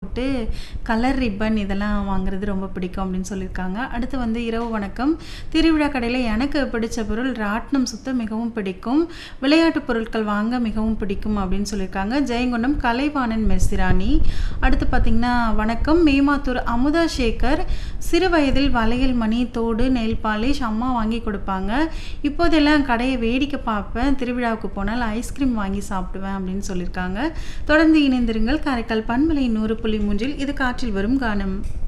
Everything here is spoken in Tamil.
போட்டு கலர் ரிப்பன் இதெல்லாம் வாங்குறது ரொம்ப பிடிக்கும் அப்படின்னு சொல்லியிருக்காங்க அடுத்து வந்து இரவு வணக்கம் திருவிழா கடையில் எனக்கு பிடிச்ச பொருள் ராட்டினம் சுத்த மிகவும் பிடிக்கும் விளையாட்டு பொருட்கள் வாங்க மிகவும் பிடிக்கும் அப்படின்னு சொல்லியிருக்காங்க ஜெயங்கொண்டம் கலைவாணன் மெர்சிராணி அடுத்து பார்த்திங்கன்னா வணக்கம் மேமாத்தூர் அமுதா சேகர் சிறு வயதில் வளையல் மணி தோடு நெல் பாலிஷ் அம்மா வாங்கி கொடுப்பாங்க இப்போதெல்லாம் கடையை வேடிக்கை பார்ப்பேன் திருவிழாவுக்கு போனால் ஐஸ்கிரீம் வாங்கி சாப்பிடுவேன் அப்படின்னு சொல்லியிருக்காங்க தொடர்ந்து இணைந்திருங்கள் காரைக்கால் பண்பலை நூறு புள்ளி மூன்றில் இது காற்றில் வரும் கானம்